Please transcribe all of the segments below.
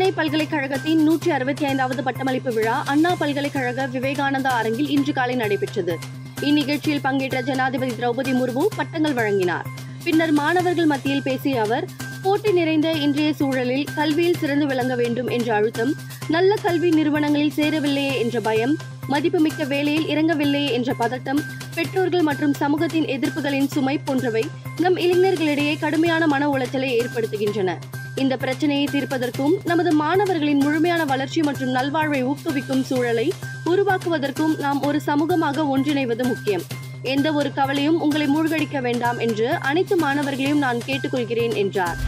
சென்னை பல்கலைக்கழகத்தின் நூற்றி அறுபத்தி ஐந்தாவது பட்டமளிப்பு விழா அண்ணா பல்கலைக்கழக விவேகானந்தா அரங்கில் இன்று காலை நடைபெற்றது இந்நிகழ்ச்சியில் பங்கேற்ற ஜனாதிபதி திரௌபதி முர்மு பட்டங்கள் வழங்கினார் பின்னர் மாணவர்கள் மத்தியில் பேசிய அவர் போட்டி நிறைந்த இன்றைய சூழலில் கல்வியில் சிறந்து விளங்க வேண்டும் என்ற அழுத்தம் நல்ல கல்வி நிறுவனங்களில் சேரவில்லையே என்ற பயம் மதிப்புமிக்க வேலையில் இறங்கவில்லையே என்ற பதட்டம் பெற்றோர்கள் மற்றும் சமூகத்தின் எதிர்ப்புகளின் சுமை போன்றவை நம் இளைஞர்களிடையே கடுமையான மன உளைச்சலை ஏற்படுத்துகின்றன இந்த பிரச்சனையை தீர்ப்பதற்கும் நமது மாணவர்களின் முழுமையான வளர்ச்சி மற்றும் நல்வாழ்வை ஊக்குவிக்கும் சூழலை உருவாக்குவதற்கும் நாம் ஒரு சமூகமாக ஒன்றிணைவது முக்கியம் எந்த ஒரு கவலையும் உங்களை மூழ்கடிக்க வேண்டாம் என்று அனைத்து மாணவர்களையும் நான் கேட்டுக்கொள்கிறேன் என்றார்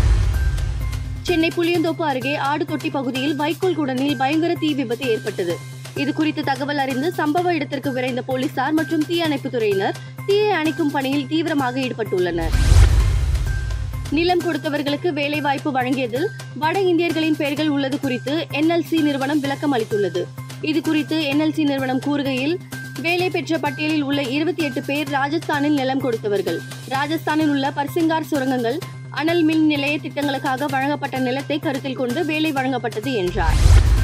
சென்னை புளியந்தோப்பு அருகே ஆடுதொட்டி பகுதியில் வைக்கோல் குடனில் பயங்கர தீ விபத்து ஏற்பட்டது இது குறித்து தகவல் அறிந்து சம்பவ இடத்திற்கு விரைந்த போலீசார் மற்றும் தீயணைப்புத் துறையினர் தீயை அணைக்கும் பணியில் தீவிரமாக ஈடுபட்டுள்ளனர் நிலம் கொடுத்தவர்களுக்கு வேலை வாய்ப்பு வழங்கியதில் வட இந்தியர்களின் பெயர்கள் உள்ளது குறித்து என்எல்சி நிறுவனம் விளக்கம் அளித்துள்ளது இது குறித்து என்எல்சி நிறுவனம் கூறுகையில் வேலை பெற்ற பட்டியலில் உள்ள இருபத்தி எட்டு பேர் ராஜஸ்தானில் நிலம் கொடுத்தவர்கள் ராஜஸ்தானில் உள்ள பர்சிங்கார் சுரங்கங்கள் அனல் மின் நிலைய திட்டங்களுக்காக வழங்கப்பட்ட நிலத்தை கருத்தில் கொண்டு வேலை வழங்கப்பட்டது என்றார்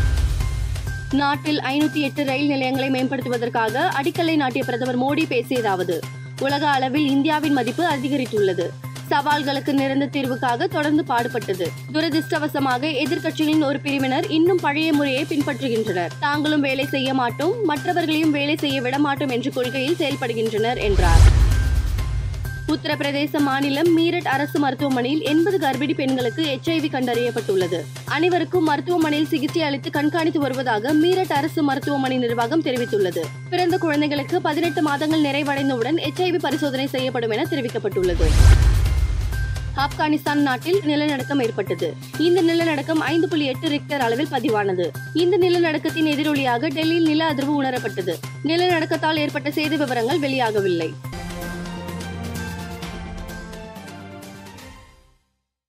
நாட்டில் ஐநூத்தி எட்டு ரயில் நிலையங்களை மேம்படுத்துவதற்காக அடிக்கல்லை நாட்டிய பிரதமர் மோடி பேசியதாவது உலக அளவில் இந்தியாவின் மதிப்பு அதிகரித்துள்ளது சவால்களுக்கு நிரந்த தீர்வுக்காக தொடர்ந்து பாடுபட்டது துரதிர்ஷ்டவசமாக எதிர்க்கட்சிகளின் ஒரு பிரிவினர் இன்னும் பழைய முறையை பின்பற்றுகின்றனர் தாங்களும் வேலை செய்ய மாட்டோம் மற்றவர்களையும் வேலை செய்ய விட மாட்டோம் என்ற கொள்கையில் செயல்படுகின்றனர் என்றார் உத்தரப்பிரதேச மாநிலம் மீரட் அரசு மருத்துவமனையில் எண்பது கர்ப்பிணி பெண்களுக்கு எச்ஐவி கண்டறியப்பட்டுள்ளது அனைவருக்கும் மருத்துவமனையில் சிகிச்சை அளித்து கண்காணித்து வருவதாக மீரட் அரசு மருத்துவமனை நிர்வாகம் தெரிவித்துள்ளது பிறந்த குழந்தைகளுக்கு பதினெட்டு மாதங்கள் நிறைவடைந்தவுடன் எச்ஐவி பரிசோதனை செய்யப்படும் என தெரிவிக்கப்பட்டுள்ளது ஆப்கானிஸ்தான் நாட்டில் நிலநடுக்கம் ஏற்பட்டது இந்த நிலநடுக்கம் ஐந்து புள்ளி எட்டு ரிக்டர் அளவில் பதிவானது இந்த நிலநடுக்கத்தின் எதிரொலியாக டெல்லியில் நில அதிர்வு உணரப்பட்டது நிலநடுக்கத்தால் ஏற்பட்ட சேத விவரங்கள் வெளியாகவில்லை